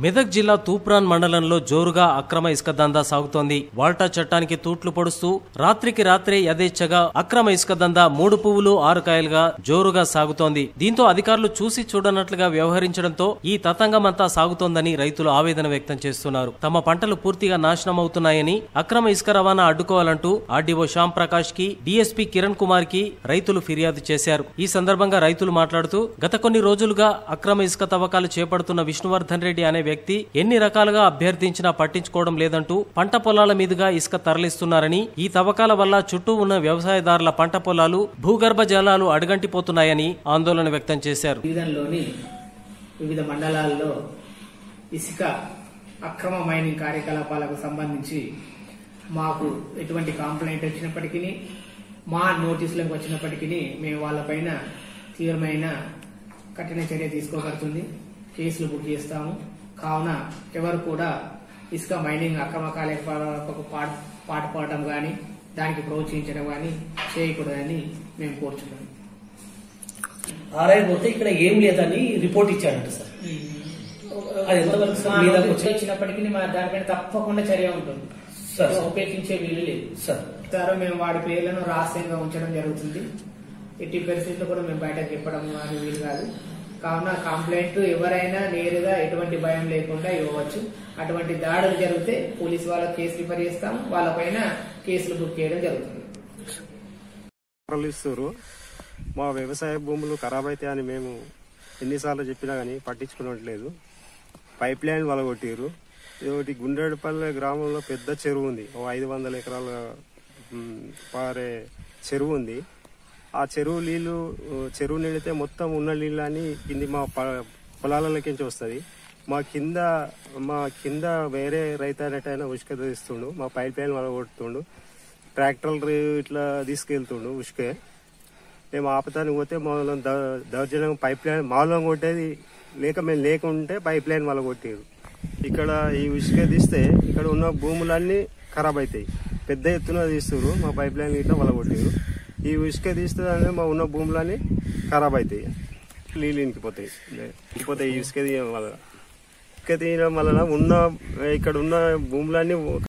మెదక్ జిల్లా తూప్రాన్ మండలంలో జోరుగా అక్రమ ఇసుక దందా సాగుతోంది వాల్టా చట్టానికి తూట్లు పొడుస్తూ రాత్రికి రాత్రే యథేచ్ఛగా అక్రమ ఇసుక దందా మూడు పువ్వులు ఆరు కాయలుగా జోరుగా సాగుతోంది దీంతో అధికారులు చూసి చూడనట్లుగా వ్యవహరించడంతో ఈ తతంగమంతా సాగుతోందని రైతులు ఆవేదన వ్యక్తం చేస్తున్నారు తమ పంటలు పూర్తిగా నాశనం అవుతున్నాయని అక్రమ ఇసుక రవాణా అడ్డుకోవాలంటూ ఆర్డీఓ శ్యామ్ ప్రకాష్ కి డీఎస్పీ కిరణ్ కుమార్ కి రైతులు ఫిర్యాదు చేశారు ఈ సందర్భంగా రైతులు మాట్లాడుతూ గత కొన్ని రోజులుగా అక్రమ ఇసుక తవ్వకాలు చేపడుతున్న విష్ణువర్ధన్ రెడ్డి అనే వ్యక్తి ఎన్ని రకాలుగా అభ్యర్థించినా పట్టించుకోవడం లేదంటూ పంట పొలాల మీదుగా ఇసుక తరలిస్తున్నారని ఈ తవ్వకాల వల్ల చుట్టూ ఉన్న వ్యవసాయదారుల పంట పొలాలు భూగర్భ జలాలు అడుగంటిపోతున్నాయని ఆందోళన వ్యక్తం చేశారు డివిజన్లోని వివిధ మండలాల్లో ఇసుక అక్రమ మైనింగ్ కార్యకలాపాలకు సంబంధించి మాకు ఎటువంటి కంప్లైంట్ వచ్చినప్పటికీ మా నోటీసులకు వచ్చినప్పటికీ మేము వాళ్ళపైన తీవ్రమైన కఠిన చర్య తీసుకోబడుతుంది కేసులు బుక్ చేస్తాము కావున ఎవరు కూడా ఇసుక మైనింగ్ అక్రమ కార్యకలాపాలకు పాటు పాటుపడటం కానీ దానికి ప్రోత్సహించడం కానీ చేయకూడదని మేము కోరుచున్నాము ఆర్ఐ పోతే ఇక్కడ ఏం లేదని రిపోర్ట్ ఇచ్చాడంట సార్ అది ఎంతవరకు సార్ మీ దాకా వచ్చి వచ్చినప్పటికీ మా దానిపైన తప్పకుండా చర్య ఉంటుంది సార్. ఉపేక్షించే వీలు లేదు సార్ తర్వాత మేము వాడి పేర్లను రహస్యంగా ఉంచడం జరుగుతుంది ఎట్టి పరిస్థితుల్లో కూడా మేము బయటకు చెప్పడం అని వీలు కాదు కావున కంప్లైంట్ ఎవరైనా నేరుగా ఎటువంటి భయం లేకుండా ఇవ్వవచ్చు అటువంటి దాడులు జరిగితే పోలీసు వాళ్ళకి కేసు రిఫర్ చేస్తాం వాళ్ళపైన కేసులు బుక్ చేయడం జరుగుతుంది ఇస్తారు మా వ్యవసాయ భూములు ఖరాబ్ అయితే అని మేము ఎన్నిసార్లు చెప్పినా కానీ పట్టించుకున్నట్లేదు పైప్ లైన్ వలగొట్టిరు ఒకటి గుండ్రేడుపల్లె గ్రామంలో పెద్ద చెరువు ఉంది ఓ ఐదు వందల ఎకరాల మ్, పారే చెరువు ఉంది ఆ చెరువు నీళ్లు చెరువు నిండితే మొత్తం ఉన్న నీళ్ళని కింది మా ప- పొలాలలోకించి వస్తుంది మా కింద మా కింద వేరే రైతు అనేటైనా ఉసుక తీస్తుండు మా పైప్ లైన్ వలగొడుతుండు ట్రాక్టర్లు ఇట్లా తీసుకెళ్తుండు ఉసుకే మేము ఆపతానికి పోతే మాలో దౌర్జన్యం పైప్ లైన్ మాలో కొట్టేది లేక మేము లేకుంటే పైప్ లైన్ వల్ల కొట్టారు ఇక్కడ ఈ ఉసుక తీస్తే ఇక్కడ ఉన్న భూములన్నీ ఖరాబ్ అవుతాయి పెద్ద ఎత్తున తీస్తారు మా పైప్ లైన్ ఇట్లా వల్ల కొట్టారు ఈ ఉసుక తీస్తే మా ఉన్న భూములన్నీ ఖరాబ్ అవుతాయి నీళ్ళు ఇంకిపోతాయి ఇంకిపోతాయి ఈ ఇసుక తీయడం వల్ల ఇసుక తీయడం వలన ఉన్న ఇక్కడ ఉన్న భూములన్నీ